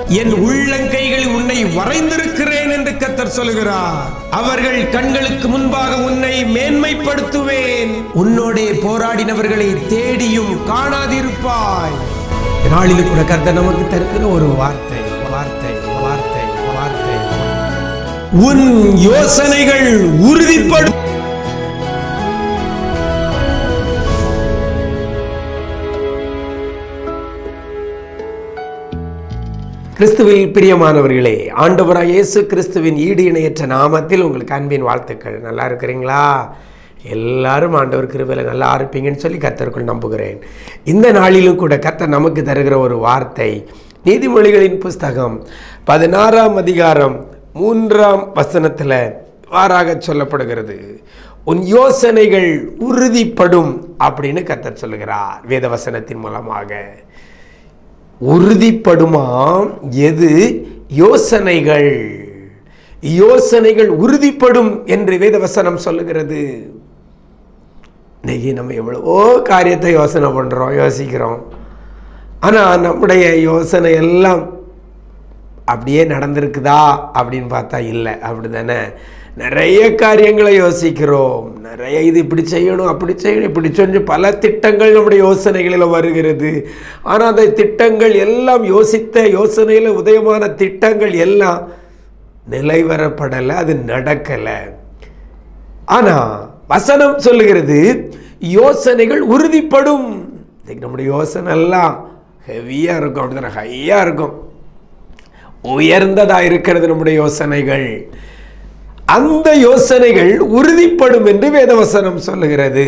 என் உள்ளங்கைகளில் உன்னை வரைந்திருக்கிறேன் என்று கத்தர் சொல்கிறார் அவர்கள் கண்களுக்கு முன்பாக உன்னை மேன்மைப்படுத்துவேன் உன்னோடே போராடினவர்களை தேடியும் காணாதிருப்பாய் நாளில் கூட கர்த்தர் நமக்கு தருகிற ஒரு வார்த்தை வார்த்தை வார்த்தை வார்த்தை உன் யோசனைகள் உறுதிப்படும் கிறிஸ்துவில் பிரியமானவர்களே ஆண்டவராக இயேசு கிறிஸ்துவின் ஈடு இணையற்ற நாமத்தில் உங்களுக்கு அன்பின் வாழ்த்துக்கள் நல்லா இருக்கிறீங்களா எல்லாரும் ஆண்டவர் கிருபையில் நல்லா இருப்பீங்கன்னு சொல்லி கத்தருக்குள் நம்புகிறேன் இந்த நாளிலும் கூட கத்தர் நமக்கு தருகிற ஒரு வார்த்தை நீதிமொழிகளின் புஸ்தகம் பதினாறாம் அதிகாரம் மூன்றாம் வசனத்தில் வாராக சொல்லப்படுகிறது உன் யோசனைகள் உறுதிப்படும் அப்படின்னு கத்தர் சொல்லுகிறார் வேத வசனத்தின் மூலமாக உறுதிப்படுமாம் எது யோசனைகள் யோசனைகள் உறுதிப்படும் என்று வேதவசனம் சொல்லுகிறது இன்னைக்கு நம்ம எவ்வளவோ காரியத்தை யோசனை பண்ணுறோம் யோசிக்கிறோம் ஆனால் நம்முடைய யோசனை எல்லாம் அப்படியே நடந்திருக்குதா அப்படின்னு பார்த்தா இல்லை அப்படி தானே நிறைய காரியங்களை யோசிக்கிறோம் நிறைய இது இப்படி செய்யணும் அப்படி செய்யணும் இப்படி சொல்லி பல திட்டங்கள் நம்முடைய யோசனைகளில் வருகிறது ஆனால் அந்த திட்டங்கள் எல்லாம் யோசித்த யோசனையில் உதயமான திட்டங்கள் எல்லாம் நிலைவரப்படலை அது நடக்கலை ஆனால் வசனம் சொல்லுகிறது யோசனைகள் உறுதிப்படும் இன்னைக்கு நம்முடைய யோசனை எல்லாம் ஹெவியாக இருக்கும் அப்படிதானே ஹையாக இருக்கும் உயர்ந்ததாக இருக்கிறது நம்முடைய யோசனைகள் அந்த யோசனைகள் உறுதிப்படும் என்று வேதவசனம் சொல்லுகிறது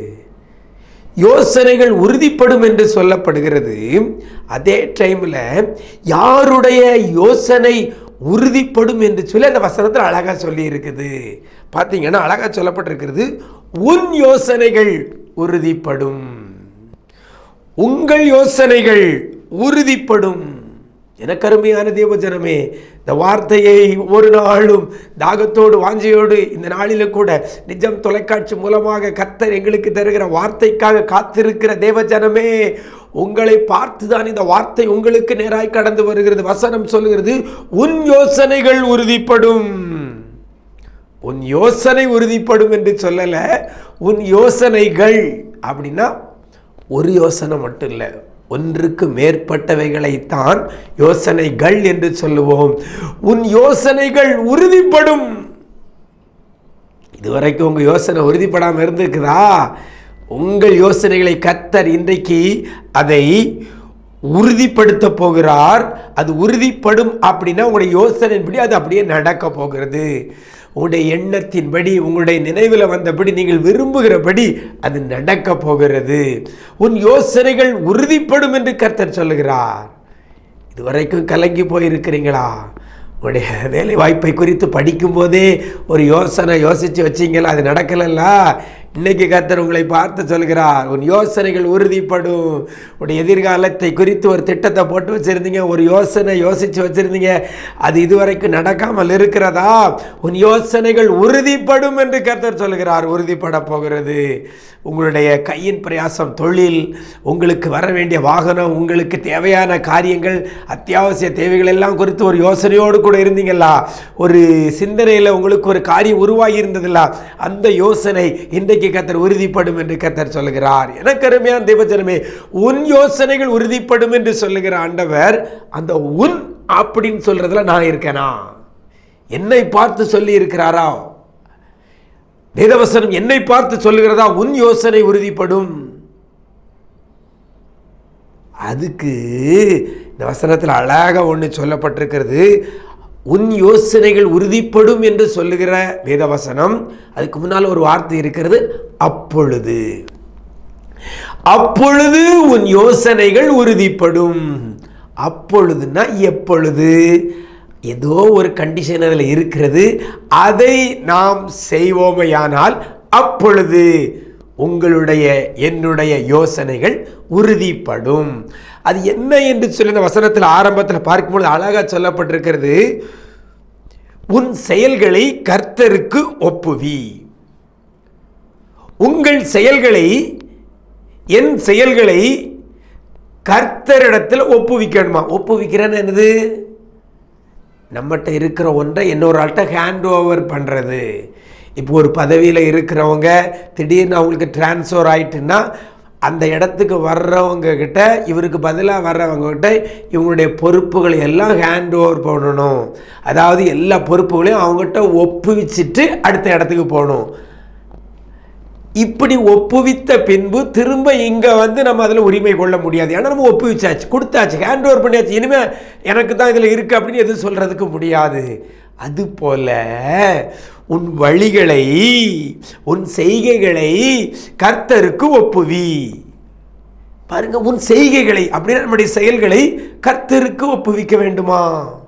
யோசனைகள் உறுதிப்படும் என்று சொல்லப்படுகிறது அதே டைமில் யாருடைய யோசனை உறுதிப்படும் என்று சொல்லி அந்த வசனத்தில் அழகாக சொல்லி இருக்குது பார்த்தீங்கன்னா அழகாக சொல்லப்பட்டிருக்கிறது உன் யோசனைகள் உறுதிப்படும் உங்கள் யோசனைகள் உறுதிப்படும் எனக்கு அருமையான தேவஜனமே இந்த வார்த்தையை ஒரு நாளும் தாகத்தோடு வாஞ்சையோடு இந்த நாளிலும் கூட நிஜம் தொலைக்காட்சி மூலமாக கர்த்தர் எங்களுக்கு தருகிற வார்த்தைக்காக காத்திருக்கிற தேவஜனமே உங்களை பார்த்து தான் இந்த வார்த்தை உங்களுக்கு நேராய் கடந்து வருகிறது வசனம் சொல்லுகிறது உன் யோசனைகள் உறுதிப்படும் உன் யோசனை உறுதிப்படும் என்று சொல்லலை உன் யோசனைகள் அப்படின்னா ஒரு யோசனை மட்டும் இல்லை ஒன்றுக்கு மேற்பட்டவைகளைத்தான் யோசனைகள் என்று சொல்லுவோம் உன் யோசனைகள் உறுதிப்படும் இதுவரைக்கும் உங்கள் யோசனை உறுதிப்படாமல் இருந்திருக்குதா உங்கள் யோசனைகளை கத்தர் இன்றைக்கு அதை உறுதிப்படுத்த போகிறார் அது உறுதிப்படும் அப்படின்னா உங்களுடைய யோசனையின்படி அது அப்படியே நடக்க போகிறது உங்களுடைய எண்ணத்தின்படி உங்களுடைய நினைவில் வந்தபடி நீங்கள் விரும்புகிறபடி அது நடக்க போகிறது உன் யோசனைகள் உறுதிப்படும் என்று கர்த்தர் சொல்லுகிறார் இதுவரைக்கும் கலங்கி போயிருக்கிறீங்களா உங்களுடைய வேலை வாய்ப்பை குறித்து படிக்கும்போதே ஒரு யோசனை யோசித்து வச்சிங்களா அது நடக்கலைல்ல இன்னைக்கு கர்த்தர் உங்களை பார்த்து சொல்கிறார் உன் யோசனைகள் உறுதிப்படும் உடைய எதிர்காலத்தை குறித்து ஒரு திட்டத்தை போட்டு வச்சுருந்தீங்க ஒரு யோசனை யோசித்து வச்சுருந்தீங்க அது இதுவரைக்கும் நடக்காமல் இருக்கிறதா உன் யோசனைகள் உறுதிப்படும் என்று கர்த்தர் சொல்கிறார் உறுதிப்பட போகிறது உங்களுடைய கையின் பிரயாசம் தொழில் உங்களுக்கு வர வேண்டிய வாகனம் உங்களுக்கு தேவையான காரியங்கள் அத்தியாவசிய தேவைகள் எல்லாம் குறித்து ஒரு யோசனையோடு கூட இருந்தீங்களா ஒரு சிந்தனையில் உங்களுக்கு ஒரு காரியம் உருவாகி இருந்ததில்ல அந்த யோசனை இன்றைக்கு கத்தர் உறுதிப்படும் என்று கத்தர் சொல்லுகிறார் எனக்கு அருமையான தேவஜனமே உன் யோசனைகள் உறுதிப்படும் என்று சொல்லுகிற ஆண்டவர் அந்த உன் அப்படின்னு சொல்றதுல நான் இருக்கேனா என்னை பார்த்து சொல்லி இருக்கிறாரா வேதவசனம் என்னை பார்த்து சொல்லுகிறதா உன் யோசனை உறுதிப்படும் அதுக்கு இந்த வசனத்தில் அழகாக ஒன்று சொல்லப்பட்டிருக்கிறது உன் யோசனைகள் உறுதிப்படும் என்று சொல்லுகிற வேதவசனம் அதுக்கு முன்னால் ஒரு வார்த்தை இருக்கிறது அப்பொழுது அப்பொழுது உன் யோசனைகள் உறுதிப்படும் அப்பொழுதுன்னா எப்பொழுது ஏதோ ஒரு கண்டிஷன் அதில் இருக்கிறது அதை நாம் செய்வோமையானால் அப்பொழுது உங்களுடைய என்னுடைய யோசனைகள் உறுதிப்படும் அது என்ன என்று சொல்லி இந்த வசனத்தில் ஆரம்பத்தில் பார்க்கும்பொழுது அழகாக சொல்லப்பட்டிருக்கிறது உன் செயல்களை கர்த்தருக்கு ஒப்புவி உங்கள் செயல்களை என் செயல்களை கர்த்தரிடத்தில் ஒப்புவிக்கணுமா ஒப்புவிக்கிறேன்னு என்னது நம்மகிட்ட இருக்கிற ஒன்றை இன்னொரு ஆள்கிட்ட ஹேண்ட் ஓவர் பண்ணுறது இப்போ ஒரு பதவியில் இருக்கிறவங்க திடீர்னு அவங்களுக்கு டிரான்ஸ்ஃபர் ஆயிட்டுன்னா அந்த இடத்துக்கு வர்றவங்க கிட்ட இவருக்கு பதிலாக வர்றவங்க கிட்ட இவங்களுடைய பொறுப்புகளை எல்லாம் ஹேண்ட் ஓவர் பண்ணணும் அதாவது எல்லா பொறுப்புகளையும் அவங்ககிட்ட ஒப்புவிச்சிட்டு அடுத்த இடத்துக்கு போகணும் இப்படி ஒப்புவித்த பின்பு திரும்ப இங்கே வந்து நம்ம அதில் உரிமை கொள்ள முடியாது ஏன்னா நம்ம ஒப்புவிச்சாச்சு கொடுத்தாச்சு ஹேண்ட் ஓவர் பண்ணியாச்சு இனிமேல் எனக்கு தான் இதில் இருக்குது அப்படின்னு எதுவும் சொல்கிறதுக்கு முடியாது அதுபோல உன் வழிகளை உன் செய்கைகளை கர்த்தருக்கு ஒப்புவி பாருங்க உன் செய்கைகளை அப்படின்னா நம்முடைய செயல்களை கர்த்தருக்கு ஒப்புவிக்க வேண்டுமா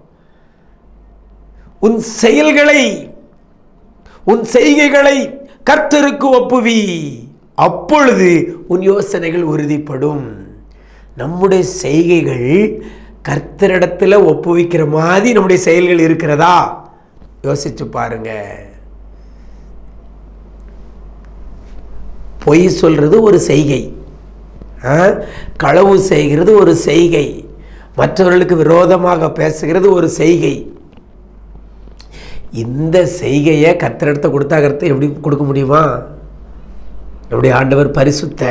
உன் செயல்களை உன் செய்கைகளை கர்த்தருக்கு ஒப்புவி அப்பொழுது உன் யோசனைகள் உறுதிப்படும் நம்முடைய செய்கைகள் கர்த்தரிடத்துல ஒப்புவிக்கிற மாதிரி நம்முடைய செயல்கள் இருக்கிறதா யோசிச்சு பாருங்க பொய் சொல்றது ஒரு செய்கை ஆ? களவு செய்கிறது ஒரு செய்கை மற்றவர்களுக்கு விரோதமாக பேசுகிறது ஒரு செய்கை இந்த செய்கையை கத்திரத்தை கொடுத்தா கருத்தை எப்படி கொடுக்க முடியுமா நம்முடைய ஆண்டவர் பரிசுத்த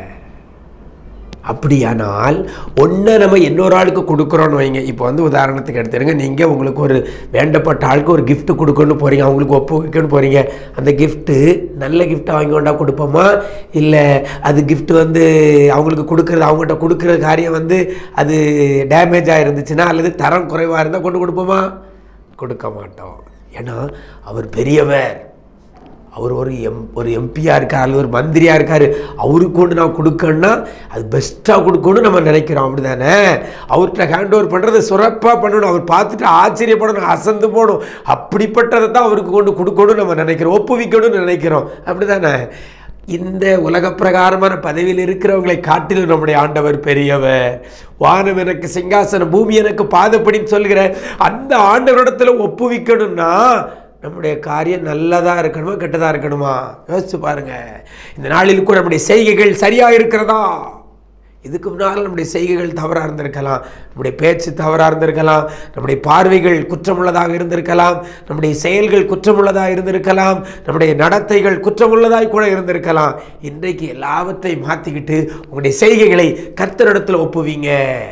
அப்படியானால் ஒன்றை நம்ம இன்னொரு ஆளுக்கு கொடுக்குறோன்னு வைங்க இப்போ வந்து உதாரணத்துக்கு எடுத்துருங்க நீங்கள் உங்களுக்கு ஒரு வேண்டப்பட்ட ஆளுக்கு ஒரு gift கொடுக்கணும்னு போகிறீங்க அவங்களுக்கு ஒப்பு வைக்கணும்னு போகிறீங்க அந்த கிஃப்ட்டு நல்ல கிஃப்ட்டை வாங்கி கொண்டா கொடுப்போமா இல்லை அது gift வந்து அவங்களுக்கு கொடுக்குறது அவங்ககிட்ட கொடுக்குற காரியம் வந்து அது டேமேஜாக இருந்துச்சுன்னா அல்லது தரம் குறைவாக இருந்தால் கொண்டு கொடுப்போமா கொடுக்க மாட்டோம் ஏன்னா அவர் பெரியவர் அவர் ஒரு எம் ஒரு எம்பியாக இருக்கார் அல்லது ஒரு மந்திரியாக இருக்கார் அவருக்கு கொண்டு நான் கொடுக்கணும்னா அது பெஸ்ட்டாக கொடுக்கணும்னு நம்ம நினைக்கிறோம் அப்படி தானே அவர்கிட்ட ஹேண்ட் ஓவர் பண்ணுறது சிறப்பாக பண்ணணும் அவர் பார்த்துட்டு ஆச்சரியப்படணும் அசந்து போகணும் அப்படிப்பட்டதை தான் அவருக்கு கொண்டு கொடுக்கணும்னு நம்ம நினைக்கிறோம் ஒப்புவிக்கணும்னு நினைக்கிறோம் அப்படி தானே இந்த உலக பிரகாரமான பதவியில் இருக்கிறவங்களை காட்டிலும் நம்முடைய ஆண்டவர் பெரியவர் வானம் எனக்கு சிங்காசனம் பூமி எனக்கு பாதப்படின்னு சொல்கிற அந்த ஆண்டவரிடத்துல ஒப்புவிக்கணும்னா நம்முடைய காரியம் நல்லதாக இருக்கணுமா கெட்டதாக இருக்கணுமா யோசிச்சு பாருங்க இந்த நாளில் கூட நம்முடைய செய்கைகள் சரியாக இருக்கிறதா இதுக்கு முன்னால் நம்முடைய செய்கைகள் தவறாக இருந்திருக்கலாம் நம்முடைய பேச்சு தவறாக இருந்திருக்கலாம் நம்முடைய பார்வைகள் குற்றமுள்ளதாக இருந்திருக்கலாம் நம்முடைய செயல்கள் குற்றமுள்ளதாக இருந்திருக்கலாம் நம்முடைய நடத்தைகள் குற்றமுள்ளதாக கூட இருந்திருக்கலாம் இன்றைக்கு எல்லாவற்றையும் மாற்றிக்கிட்டு உங்களுடைய செய்கைகளை கர்த்தரிடத்தில் ஒப்புவீங்க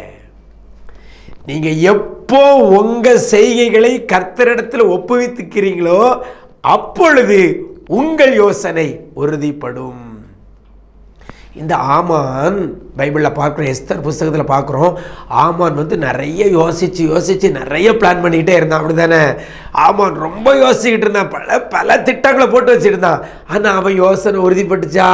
நீங்க எப்போ உங்க செய்கைகளை கர்த்தரிடத்தில் ஒப்புவித்துக்கிறீங்களோ அப்பொழுது உங்கள் யோசனை உறுதிப்படும் இந்த ஆமான் பைபிளில் பார்க்குறோம் எஸ்தர் புஸ்தகத்தில் பார்க்குறோம் ஆமான் வந்து நிறைய யோசித்து யோசித்து நிறைய பிளான் பண்ணிக்கிட்டே இருந்தான் அப்படி தானே ஆமான் ரொம்ப யோசிச்சுக்கிட்டு இருந்தான் பல பல திட்டங்களை போட்டு வச்சுருந்தான் ஆனால் அவன் யோசனை உறுதிப்பட்டுச்சா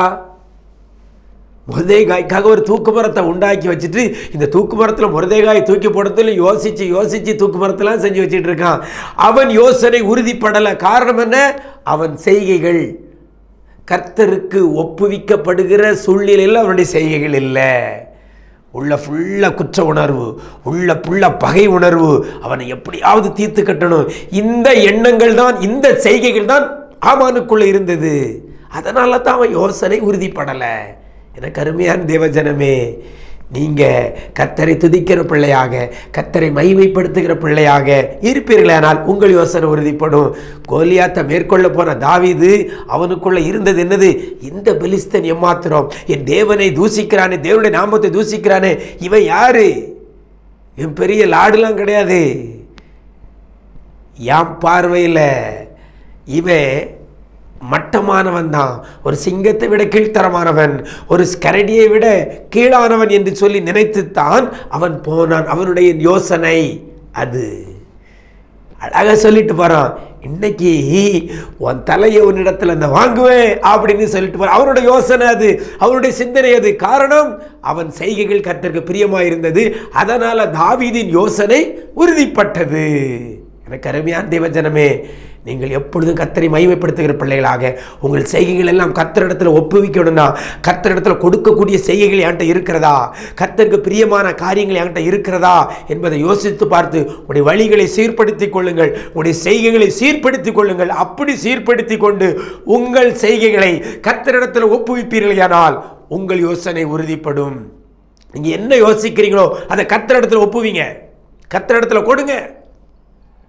முருதேகாய்க்காக ஒரு தூக்கு மரத்தை உண்டாக்கி வச்சுட்டு இந்த தூக்கு மரத்தில் முருதேகாய் தூக்கி போடுறதுல யோசிச்சு யோசிச்சு தூக்கு மரத்தெல்லாம் செஞ்சு வச்சுட்டு இருக்கான் அவன் யோசனை உறுதிப்படலை காரணம் என்ன அவன் செய்கைகள் கர்த்தருக்கு ஒப்புவிக்கப்படுகிற சூழ்நிலையில் அவனுடைய செய்கைகள் இல்லை உள்ள ஃபுல்லாக குற்ற உணர்வு உள்ள புள்ள பகை உணர்வு அவனை எப்படியாவது தீர்த்து கட்டணும் இந்த எண்ணங்கள் தான் இந்த செய்கைகள் தான் ஆமானுக்குள்ள இருந்தது அதனால தான் அவன் யோசனை உறுதிப்படலை எனக்கு அருமையான தேவஜனமே நீங்கள் கத்தரை துதிக்கிற பிள்ளையாக கத்தரை மகிமைப்படுத்துகிற பிள்ளையாக இருப்பீர்களானால் உங்கள் யோசனை உறுதிப்படும் கோலியாத்தை மேற்கொள்ள போன தாவீது அவனுக்குள்ள இருந்தது என்னது இந்த பெலிஸ்தன் எம்மாத்திரம் என் தேவனை தூசிக்கிறானே தேவனுடைய நாமத்தை தூசிக்கிறானே இவன் யாரு இவன் பெரிய லாடுலாம் கிடையாது என் பார்வையில் இவன் மட்டமானவன் தான் ஒரு சிங்கத்தை விட கீழ்த்தரமானவன் ஒரு கரடியை விட கீழானவன் என்று சொல்லி நினைத்துத்தான் அவன் போனான் அவனுடைய யோசனை அது அழகாக சொல்லிட்டு போறான் இன்னைக்கு உன் தலையை உன்னிடத்துல இந்த வாங்குவேன் அப்படின்னு சொல்லிட்டு போறான் அவனுடைய யோசனை அது அவனுடைய சிந்தனை அது காரணம் அவன் செய்கைகள் கர்த்தருக்கு பிரியமாக இருந்தது அதனால தாவீதின் யோசனை உறுதிப்பட்டது எனக்கு அருமையான தேவஜனமே நீங்கள் எப்பொழுதும் கத்தரை மகிமைப்படுத்துகிற பிள்ளைகளாக உங்கள் செய்கைகள் எல்லாம் கத்தரிடத்தில் ஒப்புவிக்கணும்னா கத்தரிடத்தில் கொடுக்கக்கூடிய செய்கைகள் என்கிட்ட இருக்கிறதா கத்தருக்கு பிரியமான காரியங்கள் என்கிட்ட இருக்கிறதா என்பதை யோசித்து பார்த்து உங்களுடைய வழிகளை சீர்படுத்திக் கொள்ளுங்கள் உங்களுடைய செய்கைகளை சீர்படுத்திக் கொள்ளுங்கள் அப்படி சீர்படுத்தி கொண்டு உங்கள் செய்கைகளை கத்தரிடத்தில் ஒப்புவிப்பீர்களானால் உங்கள் யோசனை உறுதிப்படும் நீங்கள் என்ன யோசிக்கிறீங்களோ அதை கத்தரிடத்தில் ஒப்புவீங்க கத்தரிடத்தில் கொடுங்க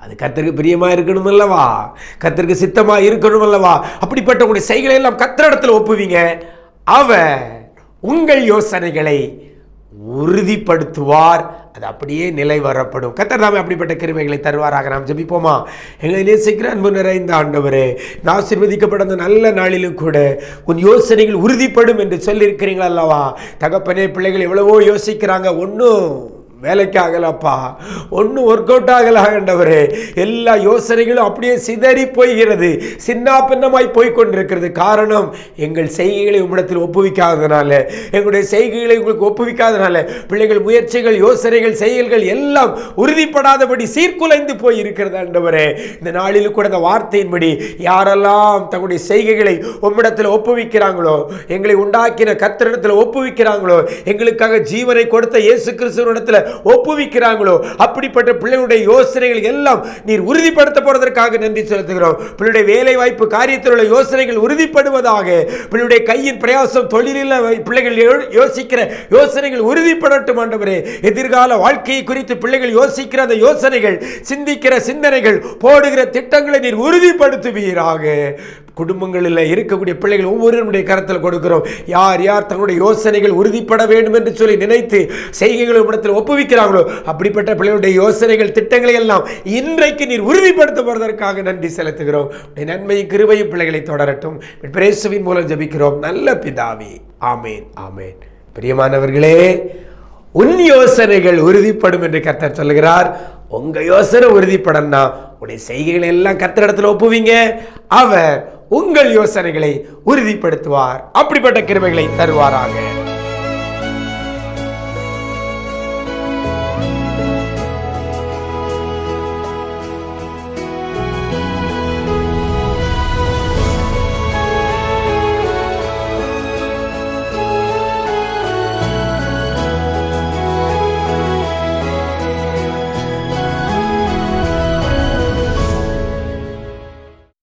அது கத்தருக்கு பிரியமா இருக்கணும் அல்லவா கத்தருக்கு சித்தமா இருக்கணும் அல்லவா அப்படிப்பட்ட உங்களுடைய செய்களை எல்லாம் கத்தரிடத்தில் ஒப்புவீங்க அவர் உங்கள் யோசனைகளை உறுதிப்படுத்துவார் அது அப்படியே நிலை வரப்படும் கத்தர் நாம அப்படிப்பட்ட கிருமைகளை தருவாராக நாம் ஜெபிப்போமா எங்களை நேசிக்கிற அன்பு நிறைந்த ஆண்டவரே நான் ஆசீர்வதிக்கப்பட்ட அந்த நல்ல நாளிலும் கூட உன் யோசனைகள் உறுதிப்படும் என்று சொல்லியிருக்கிறீங்களா அல்லவா தகப்பனே பிள்ளைகள் எவ்வளவோ யோசிக்கிறாங்க ஒன்றும் வேலைக்கு ஆகலப்பா ஒன்றும் ஒர்க் அவுட் ஆகல ஆண்டவரே எல்லா யோசனைகளும் அப்படியே சிதறி போய்கிறது சின்ன பின்னமாய் போய் கொண்டிருக்கிறது காரணம் எங்கள் செய்கைகளை உம்மிடத்தில் ஒப்புவிக்காதனால எங்களுடைய செய்கைகளை உங்களுக்கு ஒப்புவிக்காதனால பிள்ளைகள் முயற்சிகள் யோசனைகள் செயல்கள் எல்லாம் உறுதிப்படாதபடி சீர்குலைந்து போய் இருக்கிறது ஆண்டவரே இந்த நாளில் கூட இந்த வார்த்தையின்படி யாரெல்லாம் தங்களுடைய செய்கைகளை உம்மிடத்தில் ஒப்புவிக்கிறாங்களோ எங்களை உண்டாக்கின கத்திரிடத்தில் ஒப்புவிக்கிறாங்களோ எங்களுக்காக ஜீவனை கொடுத்த இயேசு கிறிஸ்துவனிடத்தில் ஒப்புவிக்கிறாங்களோ அப்படிப்பட்ட பிள்ளைகளுடைய யோசனைகள் எல்லாம் நீர் உறுதிப்படுத்த போறதற்காக நன்றி செலுத்துகிறோம் பிள்ளையுடைய வேலை வாய்ப்பு காரியத்தில் உள்ள யோசனைகள் உறுதிப்படுவதாக பிள்ளையுடைய கையின் பிரயாசம் தொழிலில் பிள்ளைகள் யோ- யோசிக்கிற யோசனைகள் உறுதிப்படட்டும் ஆண்டவரே எதிர்கால வாழ்க்கையை குறித்து பிள்ளைகள் யோசிக்கிற அந்த யோசனைகள் சிந்திக்கிற சிந்தனைகள் போடுகிற திட்டங்களை நீர் உறுதிப்படுத்துவீராக குடும்பங்களில் இருக்கக்கூடிய பிள்ளைகள் ஒவ்வொருவருடைய கரத்தில் கொடுக்கிறோம் யார் யார் தங்களுடைய யோசனைகள் உறுதிப்பட வேண்டும் என்று சொல்லி நினைத்து செய்கைகள் இடத்தில் ஒப்புவிக்கிறாங்களோ அப்படிப்பட்ட பிள்ளைகளுடைய யோசனைகள் திட்டங்களை எல்லாம் இன்றைக்கு நீர் உறுதிப்படுத்த போவதற்காக நன்றி செலுத்துகிறோம் உடைய நன்மையும் கிருபையும் பிள்ளைகளை தொடரட்டும் பிரேசுவின் மூலம் ஜெபிக்கிறோம் நல்ல பிதாவே ஆமேன் ஆமேன் பிரியமானவர்களே உன் யோசனைகள் உறுதிப்படும் என்று கர்த்தர் சொல்லுகிறார் உங்க யோசனை உறுதிப்படனா உடைய செய்கைகளை எல்லாம் கர்த்தரிடத்தில் ஒப்புவீங்க அவர் உங்கள் யோசனைகளை உறுதிப்படுத்துவார் அப்படிப்பட்ட கிருமைகளை தருவாராக